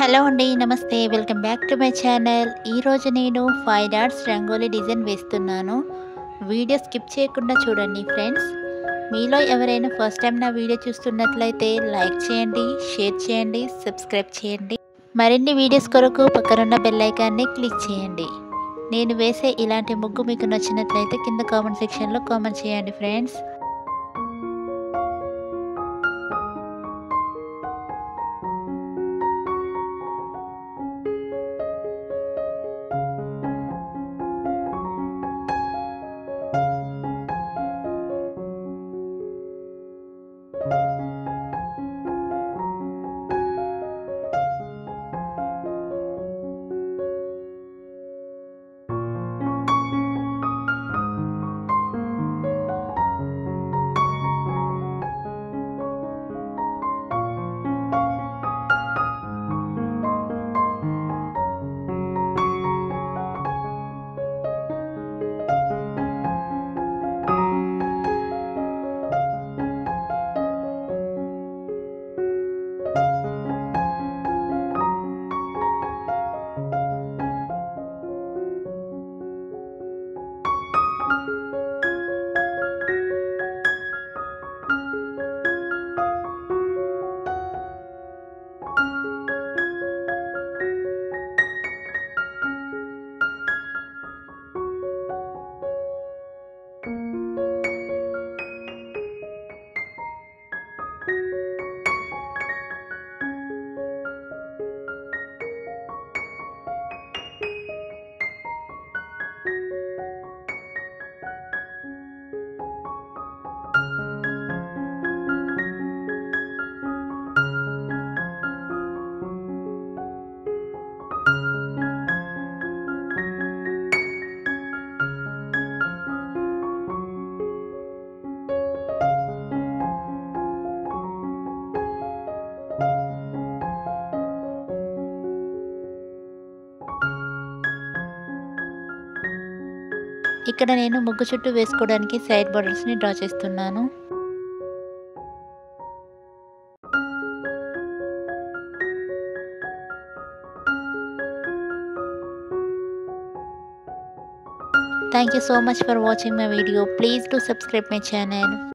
Hello అండి నమస్తే welcome back to my channel ఈరోజు నేను ఫైవ్ డాట్స్ రంగోలీ డిజైన్ వేస్తున్నాను వీడియో స్కిప్ చేయకుండా చూడండి ఫ్రెండ్స్ మీలో ఎవరైనా ఫస్ట్ టైం నా వీడియో చూస్తున్నట్లయితే లైక్ చేయండి షేర్ చేయండి సబ్స్క్రైబ్ చేయండి మరిన్ని వీడియోస్ కొరకు పక్కనున్న బెల్ ఐకాన్ని క్లిక్ చేయండి నేను వేసే ఇలాంటి ముగ్గు మీకు నచ్చినట్లయితే కింద కామెంట్ సెక్షన్లో కామెంట్ చేయండి ఫ్రెండ్స్ ఇక్కడ నేను ముగ్గు చుట్టూ వేసుకోవడానికి సైడ్ బార్డర్స్ని డ్రా చేస్తున్నాను Thank you so much for watching my video. Please do subscribe my channel.